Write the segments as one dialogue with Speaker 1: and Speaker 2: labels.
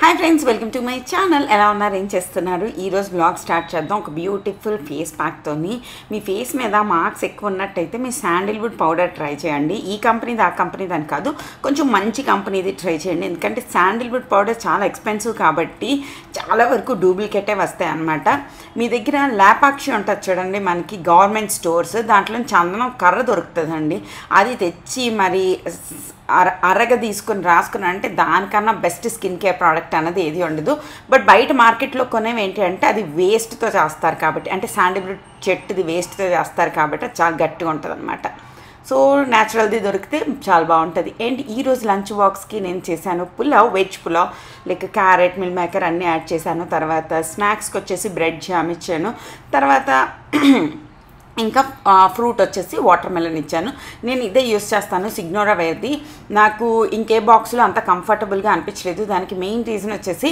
Speaker 1: hi friends welcome to my channel ఎలా ఉన్నారు ఏం చేస్తున్నారు ఈరోజు బ్లాగ్ స్టార్ట్ చేద్దాం ఒక బ్యూటిఫుల్ ఫేస్ ప్యాక్తోని మీ ఫేస్ మీద మార్క్స్ ఎక్కువ ఉన్నట్టయితే మీ శాండిల్వుడ్ పౌడర్ ట్రై చేయండి ఈ కంపెనీది ఆ కంపెనీది అని కాదు కొంచెం మంచి కంపెనీది ట్రై చేయండి ఎందుకంటే శాండిల్వుడ్ పౌడర్ చాలా ఎక్స్పెన్సివ్ కాబట్టి చాలా వరకు డూప్లికేటే వస్తాయి అన్నమాట మీ దగ్గర ల్యాపాక్షి ఉంటుంది చూడండి మనకి గవర్నమెంట్ స్టోర్స్ దాంట్లో చందనం కర్ర దొరుకుతుందండి అది తెచ్చి మరి అర అరగ తీసుకొని రాసుకుని అంటే దానికన్నా బెస్ట్ స్కిన్ కేర్ ప్రోడక్ట్ అన్నది ఏది ఉండదు బట్ బయట మార్కెట్లో కొనేవి ఏంటి అంటే అది వేస్ట్తో చేస్తారు కాబట్టి అంటే శాండిల్వుడ్ చెట్టుది వేస్ట్తో చేస్తారు కాబట్టి అది చాలా గట్టిగా ఉంటుంది అనమాట సో న్యాచురల్ది దొరికితే చాలా బాగుంటుంది అండ్ ఈరోజు లంచ్ బాక్స్కి నేను చేశాను pulao veg pulao like carrot meal maker అన్నీ యాడ్ చేశాను తర్వాత స్నాక్స్కి వచ్చేసి బ్రెడ్ జామ్ ఇచ్చాను తర్వాత ఇంకా ఫ్రూట్ వచ్చేసి వాటర్ మెలన్ ఇచ్చాను నేను ఇదే యూస్ చేస్తాను సిగ్నోరా వేర్ది నాకు ఇంకే బాక్స్లో అంత కంఫర్టబుల్గా అనిపించలేదు దానికి మెయిన్ రీజన్ వచ్చేసి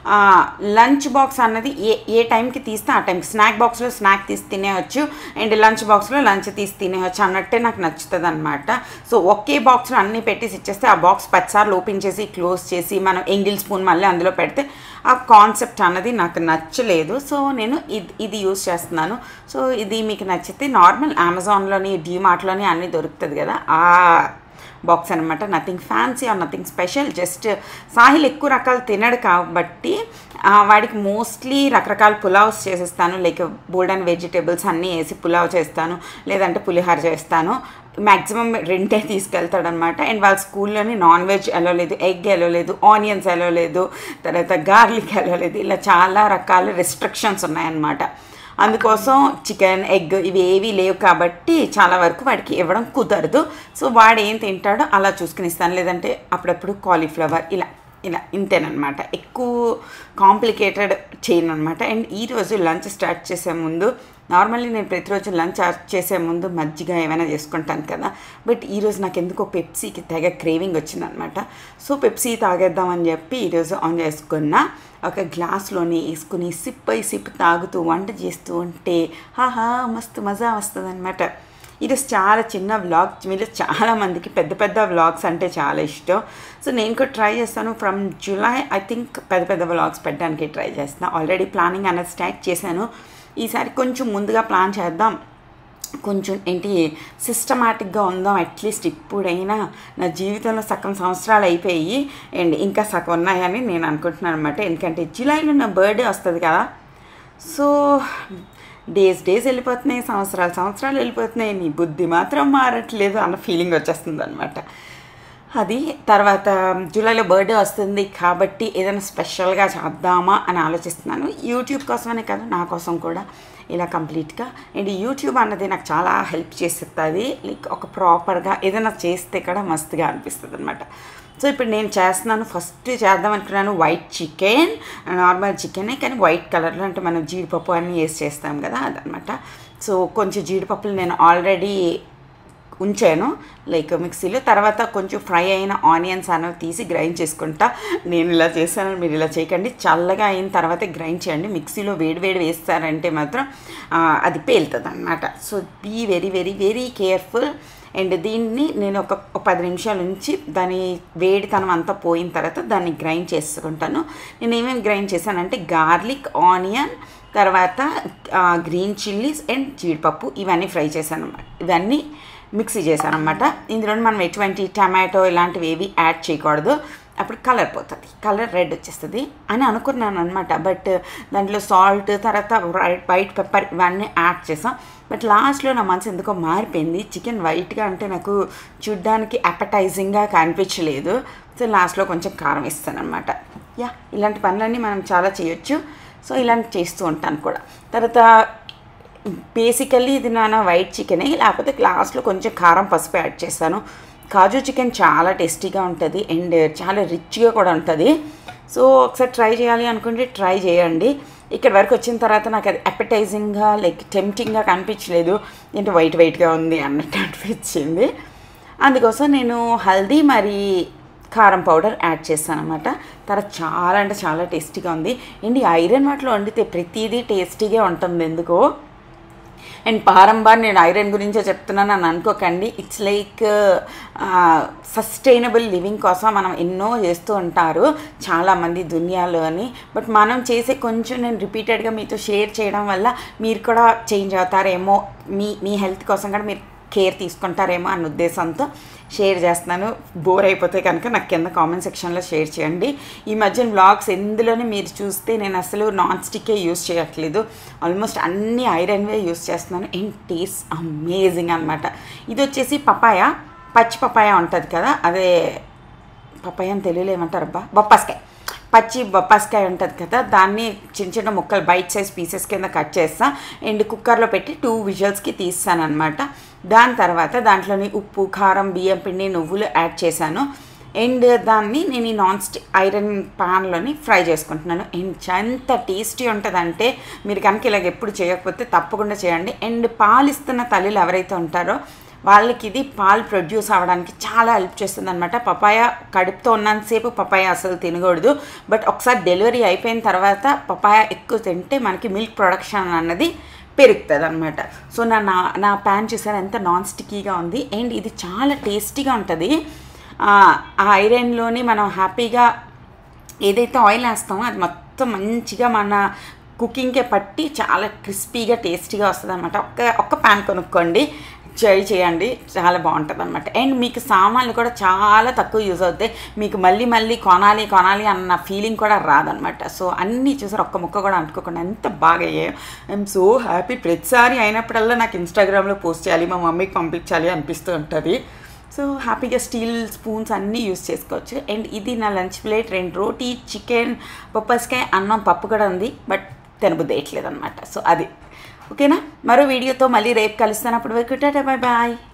Speaker 1: లంచ్ బాక్స్ అన్నది ఏ ఏ టైంకి తీస్తే ఆ టైంకి స్నాక్ బాక్స్లో స్నాక్ తీసి తినేయచ్చు అండ్ లంచ్ బాక్స్లో లంచ్ తీసి తినేయచ్చు అన్నట్టే నాకు నచ్చుతుంది అనమాట సో ఒకే బాక్స్లో అన్నీ పెట్టేసి ఇచ్చేస్తే ఆ బాక్స్ పదిసార్లు ఓపెన్ చేసి క్లోజ్ చేసి మనం ఎంగిల్ స్పూన్ మళ్ళీ అందులో పెడితే ఆ కాన్సెప్ట్ అన్నది నాకు నచ్చలేదు సో నేను ఇది ఇది యూస్ చేస్తున్నాను సో ఇది మీకు నచ్చితే నార్మల్ అమెజాన్లోని డీమార్ట్లోని అన్నీ దొరుకుతుంది కదా ఆ బాక్స్ అనమాట nothing fancy or nothing special just Sahil ఎక్కువ రకాలు తినడు కాబట్టి వాడికి మోస్ట్లీ రకరకాల పులావ్స్ చేసేస్తాను లైక్ బోల్డ్ అండ్ వెజిటేబుల్స్ అన్నీ వేసి పులావ్ చేస్తాను లేదంటే పులిహార చేస్తాను మ్యాక్సిమం రెండే తీసుకెళ్తాడనమాట అండ్ వాళ్ళ స్కూల్లోని నాన్ వెజ్ ఎలా లేదు ఎగ్ ఎలా లేదు ఆనియన్స్ ఎలా లేదు తర్వాత గార్లిక్ ఎలా లేదు ఇలా చాలా రకాల రెస్ట్రిక్షన్స్ ఉన్నాయన్నమాట అందుకోసం చికెన్ ఎగ్ ఇవి ఏవి లేవు కాబట్టి చాలా వరకు వాడికి ఇవ్వడం కుదరదు సో వాడు ఏం తింటాడో అలా చూసుకుని ఇస్తాను లేదంటే అప్పుడప్పుడు కాలీఫ్లవర్ ఇలా ఇలా ఇంతేనమాట ఎక్కువ కాంప్లికేటెడ్ చేయను అనమాట అండ్ ఈరోజు లంచ్ స్టార్ట్ చేసే ముందు నార్మల్లీ నేను ప్రతిరోజు లంచ్ చేసే ముందు మజ్జిగ ఏమైనా చేసుకుంటాను కదా బట్ ఈరోజు నాకు ఎందుకో పెప్సీకి తెగ క్రేవింగ్ వచ్చిందనమాట సో పెప్సీ తాగేద్దామని చెప్పి ఈరోజు ఆన్ చేసుకున్న ఒక గ్లాస్లోని వేసుకుని సిప్ అయి సిప్ తాగుతూ వంట చేస్తూ ఉంటే హాహా మస్తు మజా వస్తుంది అనమాట ఈరోజు చాలా చిన్న వ్లాగ్ మీరు చాలామందికి పెద్ద పెద్ద వ్లాగ్స్ అంటే చాలా ఇష్టం సో నేను కూడా ట్రై చేస్తాను ఫ్రమ్ జూలై ఐ థింక్ పెద్ద పెద్ద వ్లాగ్స్ పెట్టడానికి ట్రై చేస్తాను ఆల్రెడీ ప్లానింగ్ అనేది స్టార్ట్ చేశాను ఈసారి కొంచెం ముందుగా ప్లాన్ చేద్దాం కొంచెం ఏంటి సిస్టమాటిక్గా ఉందాం అట్లీస్ట్ ఇప్పుడైనా నా జీవితంలో సగం సంవత్సరాలు అయిపోయి అండ్ ఇంకా సగం ఉన్నాయని నేను అనుకుంటున్నాను అనమాట ఎందుకంటే జూలైలో నా బర్త్డే వస్తుంది కదా సో డేస్ డేస్ వెళ్ళిపోతున్నాయి సంవత్సరాలు సంవత్సరాలు వెళ్ళిపోతున్నాయి నీ బుద్ధి మాత్రం మారట్లేదు అన్న ఫీలింగ్ వచ్చేస్తుంది అనమాట అది తర్వాత జూలైలో బర్త్డే వస్తుంది కాబట్టి ఏదైనా స్పెషల్గా చేద్దామా అని ఆలోచిస్తున్నాను యూట్యూబ్ కోసమనే కాదు నా కోసం కూడా ఇలా కంప్లీట్గా అండ్ యూట్యూబ్ అన్నది నాకు చాలా హెల్ప్ చేస్తుంది లైక్ ఒక ప్రాపర్గా ఏదైనా చేస్తే కూడా మస్తుగా అనిపిస్తుంది అనమాట సో ఇప్పుడు నేను చేస్తున్నాను ఫస్ట్ చేద్దాం అనుకున్నాను వైట్ చికెన్ నార్మల్ చికెనే కానీ వైట్ కలర్లో అంటే మనం జీడిపప్పు అన్నీ వేసి చేస్తాం కదా అదనమాట సో కొంచెం జీడిపప్పులు నేను ఆల్రెడీ ఉంచాను లైక్ మిక్సీలో తర్వాత కొంచెం ఫ్రై అయిన ఆనియన్స్ అనేవి తీసి గ్రైండ్ చేసుకుంటా నేను ఇలా చేశాను మీరు ఇలా చేయకండి చల్లగా అయిన తర్వాత గ్రైండ్ చేయండి మిక్సీలో వేడి వేడి వేస్తారంటే మాత్రం అది పేలుతుంది అనమాట so be very very very careful and దీన్ని నేను ఒక పది నిమిషాల నుంచి దాని వేడితనం అంతా పోయిన తర్వాత దాన్ని గ్రైండ్ చేసుకుంటాను నేను ఏమేమి గ్రైండ్ చేశానంటే గార్లిక్ ఆనియన్ తర్వాత గ్రీన్ చిల్లీస్ అండ్ జీడిపప్పు ఇవన్నీ ఫ్రై చేశాను ఇవన్నీ మిక్సీ చేశాను అనమాట ఇందులో మనం ఎటువంటి టమాటో ఇలాంటివి ఏవి యాడ్ చేయకూడదు అప్పుడు కలర్ పోతుంది కలర్ రెడ్ వచ్చేస్తుంది అని అనుకున్నాను అనమాట బట్ దాంట్లో సాల్ట్ తర్వాత వైట్ పెప్పర్ ఇవన్నీ యాడ్ చేసాం బట్ లాస్ట్లో నా మనసు ఎందుకో మారిపోయింది చికెన్ వైట్గా అంటే నాకు చూడ్డానికి అపటైజింగ్గా కనిపించలేదు సో లాస్ట్లో కొంచెం కారం ఇస్తాను అనమాట యా ఇలాంటి పనులన్నీ మనం చాలా చేయొచ్చు సో ఇలాంటి చేస్తూ ఉంటాను కూడా తర్వాత బేసికల్లీ ఇది నా వైట్ చికెనే లేకపోతే లాస్ట్లో కొంచెం కారం పసుపు యాడ్ చేస్తాను కాజు చికెన్ చాలా టేస్టీగా ఉంటుంది అండ్ చాలా రిచ్గా కూడా ఉంటుంది సో ఒకసారి ట్రై చేయాలి అనుకుంటే ట్రై చేయండి ఇక్కడ వరకు వచ్చిన తర్వాత నాకు అది అపటైజింగ్గా లైక్ టెంప్టింగ్గా కనిపించలేదు ఏంటో వైట్ వైట్గా ఉంది అన్నట్టు అనిపించింది అందుకోసం నేను హల్దీ మరి కారం పౌడర్ యాడ్ చేస్తాను అనమాట తర్వాత చాలా అంటే చాలా టేస్టీగా ఉంది అండ్ ఐరన్ వాటిలో వండితే ప్రతిదీ టేస్టీగా ఉంటుంది ఎందుకో అండ్ పారంబార్ నేను ఐరన్ గురించే చెప్తున్నాను అని అనుకోకండి ఇట్స్ లైక్ సస్టైనబుల్ లివింగ్ కోసం మనం ఎన్నో చేస్తూ ఉంటారు చాలామంది దునియాలో అని బట్ మనం చేసే కొంచెం నేను రిపీటెడ్గా మీతో షేర్ చేయడం వల్ల మీరు కూడా చేంజ్ అవుతారేమో మీ మీ హెల్త్ కోసం కూడా మీరు కేర్ తీసుకుంటారేమో అన్న ఉద్దేశంతో షేర్ చేస్తున్నాను బోర్ అయిపోతే కనుక నాకు కింద కామెంట్ సెక్షన్లో షేర్ చేయండి ఈ మధ్యన వ్లాగ్స్ ఎందులోనే మీరు చూస్తే నేను అసలు నాన్ స్టిక్కే యూస్ చేయట్లేదు ఆల్మోస్ట్ అన్ని ఐరన్వే యూస్ చేస్తున్నాను అండ్ టేస్ట్ అమేజింగ్ అనమాట ఇది వచ్చేసి పపాయ పచ్చి పపాయ ఉంటుంది కదా అదే పపాయ అని తెలుగులో ఏమంటారు అబ్బా బొప్పాస్కాయ పచ్చి బొప్పాస్కాయ ఉంటుంది కదా దాన్ని చిన్న చిన్న ముక్కలు బైట్ సైజ్ పీసెస్ కింద కట్ చేస్తా అండ్ కుక్కర్లో పెట్టి టూ విజువల్స్కి తీస్తాను అనమాట దాని తర్వాత దాంట్లోని ఉప్పు కారం బియ్యం పిండి నువ్వులు యాడ్ చేశాను అండ్ దాన్ని నేను ఈ నాన్ స్టిక్ ఐరన్ పాన్లోని ఫ్రై చేసుకుంటున్నాను అండ్ ఎంత టేస్టీ ఉంటుందంటే మీరు కనుక ఇలాగ ఎప్పుడు చేయకపోతే తప్పకుండా చేయండి అండ్ పాలు ఇస్తున్న తల్లులు ఎవరైతే ఉంటారో వాళ్ళకి ఇది పాలు ప్రొడ్యూస్ అవ్వడానికి చాలా హెల్ప్ చేస్తుంది అనమాట పపాయ కడుపుతో ఉన్నంతసేపు పపాయ అసలు తినకూడదు బట్ ఒకసారి డెలివరీ అయిపోయిన తర్వాత పపాయ ఎక్కువ తింటే మనకి మిల్క్ ప్రొడక్షన్ అన్నది పెరుగుతుంది అనమాట సో నా నా నా ప్యాన్ చూసారు ఎంత నాన్ స్టిక్కీగా ఉంది అండ్ ఇది చాలా టేస్టీగా ఉంటుంది ఆ ఐరన్లోని మనం హ్యాపీగా ఏదైతే ఆయిల్ వేస్తామో అది మొత్తం మంచిగా మన కుకింగ్కే పట్టి చాలా క్రిస్పీగా టేస్టీగా వస్తుంది అనమాట ఒక్క ఒక్క ప్యాన్ కొనుక్కోండి ట్రై చేయండి చాలా బాగుంటుంది అనమాట అండ్ మీకు సామాన్లు కూడా చాలా తక్కువ యూజ్ అవుతాయి మీకు మళ్ళీ మళ్ళీ కొనాలి కొనాలి అన్న ఫీలింగ్ కూడా రాదనమాట సో అన్నీ చూసారు ఒక్క ముక్క కూడా అంటుకోకుండా ఎంత బాగా అయ్యాయో ఐఎమ్ సో హ్యాపీ ప్రతిసారి అయినప్పుడల్లా నాకు ఇన్స్టాగ్రామ్లో పోస్ట్ చేయాలి మా మమ్మీకి పంపించాలి అనిపిస్తూ ఉంటుంది సో హ్యాపీగా స్టీల్ స్పూన్స్ అన్నీ యూస్ చేసుకోవచ్చు అండ్ ఇది నా లంచ్ ప్లేట్ రెండు రోటీ చికెన్ పప్పస్కాయ అన్నం పప్పు కూడా ఉంది బట్ తినబుద్ధి వేయట్లేదు అనమాట సో అది ఓకేనా మరో వీడియోతో మళ్ళీ రేపు కలుస్తాను అప్పటి వరకు టాటా బాయ్ బాయ్